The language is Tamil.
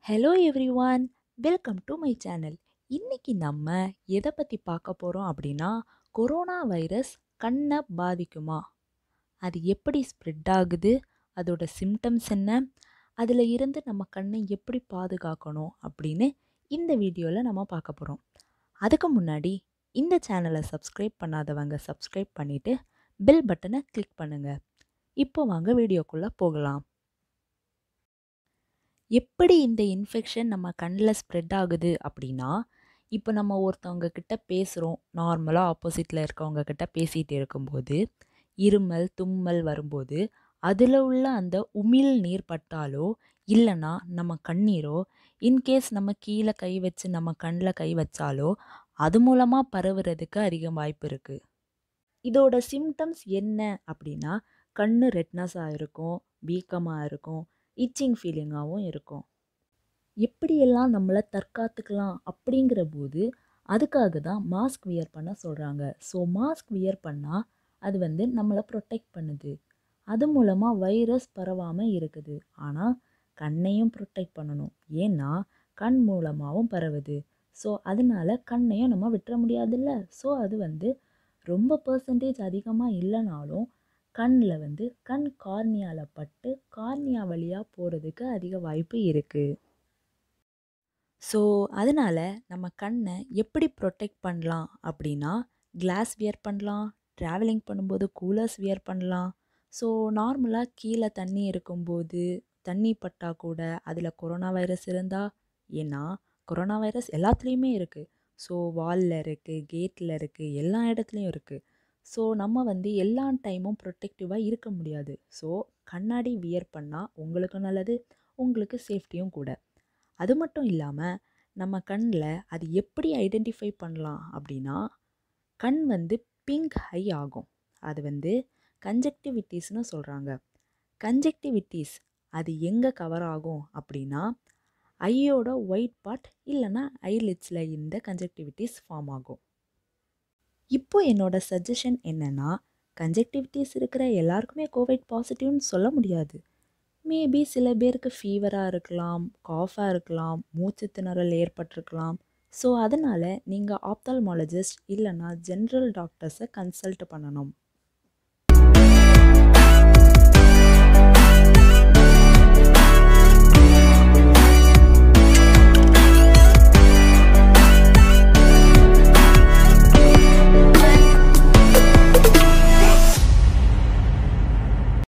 hello everyone welcome to my channel இன்னைக்கு நம்ம எதை பற்றி பார்க்க போகிறோம் அப்படின்னா கொரோனா வைரஸ் கண்ணை பாதிக்குமா அது எப்படி ஸ்ப்ரெட் ஆகுது அதோட சிம்டம்ஸ் என்ன அதில் இருந்து நம்ம கண்ணை எப்படி பாதுகாக்கணும் அப்படின்னு இந்த வீடியோவில் நம்ம பார்க்க போகிறோம் அதுக்கு முன்னாடி இந்த சேனலை சப்ஸ்கிரைப் பண்ணாதவங்க சப்ஸ்கிரைப் பண்ணிவிட்டு பெல் பட்டனை கிளிக் பண்ணுங்கள் இப்போ வாங்க வீடியோக்குள்ளே போகலாம் எப்படி இந்த இன்ஃபெக்ஷன் நம்ம கண்ணில் ஸ்ப்ரெட் ஆகுது அப்படின்னா இப்போ நம்ம ஒருத்தவங்க கிட்ட பேசுகிறோம் நார்மலாக ஆப்போசிட்டில் இருக்கவங்க கிட்ட பேசிகிட்டு இருக்கும்போது இருமல் தும்மல் வரும்போது அதில் உள்ள அந்த உமிழ் நீர் பட்டாலோ இல்லைன்னா நம்ம கண்ணீரோ இன்கேஸ் நம்ம கீழே கை வச்சு நம்ம கண்ணில் கை வச்சாலோ அது மூலமாக பரவுறதுக்கு அதிக வாய்ப்பு இருக்குது இதோட சிம்டம்ஸ் என்ன அப்படின்னா கண்ணு ரெட்னஸாக இருக்கும் வீக்கமாக இருக்கும் இச்சிங் ஃபீலிங்காகவும் இருக்கும் எப்படியெல்லாம் நம்மளை தற்காத்துக்கலாம் அப்படிங்கிற போது அதுக்காக தான் மாஸ்க் வியர் பண்ண சொல்கிறாங்க ஸோ மாஸ்க் வியர் பண்ணால் அது வந்து நம்மளை ப்ரொடெக்ட் பண்ணுது அது மூலமாக வைரஸ் பரவாமல் இருக்குது ஆனால் கண்ணையும் ப்ரொடெக்ட் பண்ணணும் ஏன்னா கண் மூலமாகவும் பரவுது ஸோ அதனால கண்ணையும் நம்ம விட்டுற முடியாதுல்ல ஸோ அது வந்து ரொம்ப பர்சன்டேஜ் அதிகமாக இல்லைனாலும் கண்ணில் வந்து கண் கார்னியாவில் பட்டு கார்னியா வழியாக போகிறதுக்கு அதிக வாய்ப்பு இருக்குது ஸோ அதனால் நம்ம கண்ணை எப்படி ப்ரொடெக்ட் பண்ணலாம் அப்படின்னா கிளாஸ் வியர் பண்ணலாம் ட்ராவலிங் பண்ணும்போது கூலர்ஸ் வியர் பண்ணலாம் ஸோ நார்மலாக கீழே தண்ணி இருக்கும்போது தண்ணி பட்டா கூட அதில் கொரோனா வைரஸ் இருந்தால் ஏன்னா கொரோனா வைரஸ் எல்லாத்துலேயுமே இருக்குது ஸோ வாலில் இருக்குது கேட்டில் இருக்குது எல்லா இடத்துலையும் இருக்குது ஸோ நம்ம வந்து எல்லா டைமும் ப்ரொட்டெக்டிவாக இருக்க முடியாது ஸோ கண்ணாடி வியர் பண்ணால் உங்களுக்கும் நல்லது உங்களுக்கு சேஃப்டியும் கூட அது மட்டும் இல்லாமல் நம்ம கண்ணில் அது எப்படி ஐடென்டிஃபை பண்ணலாம் அப்படின்னா கண் வந்து பிங்க் ஹை ஆகும் அது வந்து கன்ஜெக்டிவிட்டிஸ்னு சொல்கிறாங்க கன்ஜெக்டிவிட்டிஸ் அது எங்கே கவர் ஆகும் அப்படின்னா ஐயோட ஒயிட் பார்ட் இல்லைன்னா ஐலிட்ஸில் இந்த கன்ஜெக்டிவிட்டிஸ் ஃபார்ம் ஆகும் இப்போ என்னோட சஜஷன் என்னென்னா கன்ஜெக்டிவிட்டிஸ் இருக்கிற எல்லாருக்குமே கோவிட் பாசிட்டிவ்னு சொல்ல முடியாது மேபி சில பேருக்கு ஃபீவராக இருக்கலாம் காஃபாக இருக்கலாம் மூச்சு திணறல் ஏற்பட்டிருக்கலாம் ஸோ அதனால் நீங்கள் ஆப்தால்மாலஜிஸ்ட் இல்லைன்னா ஜென்ரல் டாக்டர்ஸை கன்சல்ட் பண்ணணும்